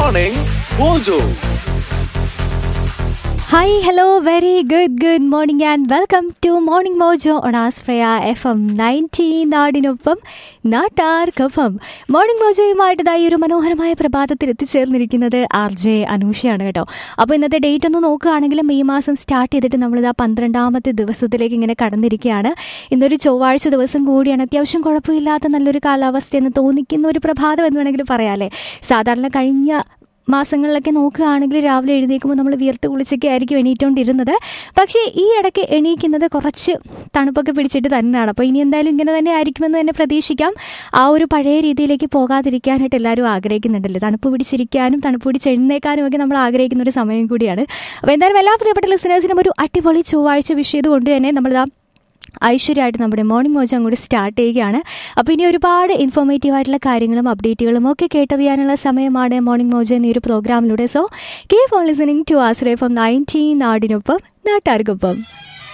Morning Mojo. Hi hello very good good morning and welcome to morning mojo on Ashraya F M nineteen നാടിനൊപ്പം നാട്ടാർക്കൊപ്പം morning മോജോയുമായിട്ട് ഇതായി ഒരു മനോഹരമായ പ്രഭാതത്തിൽ എത്തിച്ചേർന്നിരിക്കുന്നത് ആർ ജെ അനൂഷയാണ് കേട്ടോ അപ്പോൾ ഇന്നത്തെ ഡേറ്റ് ഒന്ന് നോക്കുകയാണെങ്കിൽ മെയ് മാസം സ്റ്റാർട്ട് ചെയ്തിട്ട് നമ്മളിതാ പന്ത്രണ്ടാമത്തെ ദിവസത്തിലേക്ക് ഇങ്ങനെ കടന്നിരിക്കുകയാണ് ഇന്നൊരു ചൊവ്വാഴ്ച ദിവസം കൂടിയാണ് അത്യാവശ്യം കുഴപ്പമില്ലാത്ത നല്ലൊരു കാലാവസ്ഥ എന്ന് തോന്നിക്കുന്ന ഒരു പ്രഭാതം എന്ന് വേണമെങ്കിൽ പറയാമല്ലേ സാധാരണ കഴിഞ്ഞ മാസങ്ങളിലൊക്കെ നോക്കുകയാണെങ്കിൽ രാവിലെ എഴുന്നേൽക്കുമ്പോൾ നമ്മൾ വിയർത്ത് കുളിച്ചൊക്കെ ആയിരിക്കും എണീറ്റുകൊണ്ടിരുന്നത് പക്ഷേ ഈ ഇടയ്ക്ക് എണീക്കുന്നത് കുറച്ച് തണുപ്പൊക്കെ പിടിച്ചിട്ട് തന്നെയാണ് അപ്പോൾ ഇനി എന്തായാലും ഇങ്ങനെ തന്നെ ആയിരിക്കുമെന്ന് തന്നെ പ്രതീക്ഷിക്കാം ആ ഒരു പഴയ രീതിയിലേക്ക് പോകാതിരിക്കാനായിട്ട് എല്ലാവരും ആഗ്രഹിക്കുന്നുണ്ടല്ലോ തണുപ്പ് പിടിച്ചിരിക്കാനും തണുപ്പ് പിടിച്ച് എഴുന്നേക്കാനും ഒക്കെ നമ്മൾ ആഗ്രഹിക്കുന്ന ഒരു സമയം കൂടിയാണ് അപ്പോൾ എന്തായാലും എല്ലാ പ്രിയപ്പെട്ട ലിസണേഴ്സിനും ഒരു അടിപൊളി ചൊവ്വാഴ്ച വിഷയം കൊണ്ട് തന്നെ നമ്മളിതാ ഐശ്വര്യമായിട്ട് നമ്മുടെ മോർണിംഗ് മോജ അങ്ങോട്ട് സ്റ്റാർട്ട് ചെയ്യുകയാണ് അപ്പോൾ ഇനി ഒരുപാട് ഇൻഫോർമേറ്റീവ് ആയിട്ടുള്ള കാര്യങ്ങളും അപ്ഡേറ്റുകളും ഒക്കെ കേട്ടറിയാനുള്ള സമയമാണ് മോർണിംഗ് മോജ എന്ന ഈ ഒരു പ്രോഗ്രാമിലൂടെ so keep on listening to Ashraya from nineteen നാടിനൊപ്പം നാട്ടാർക്കൊപ്പം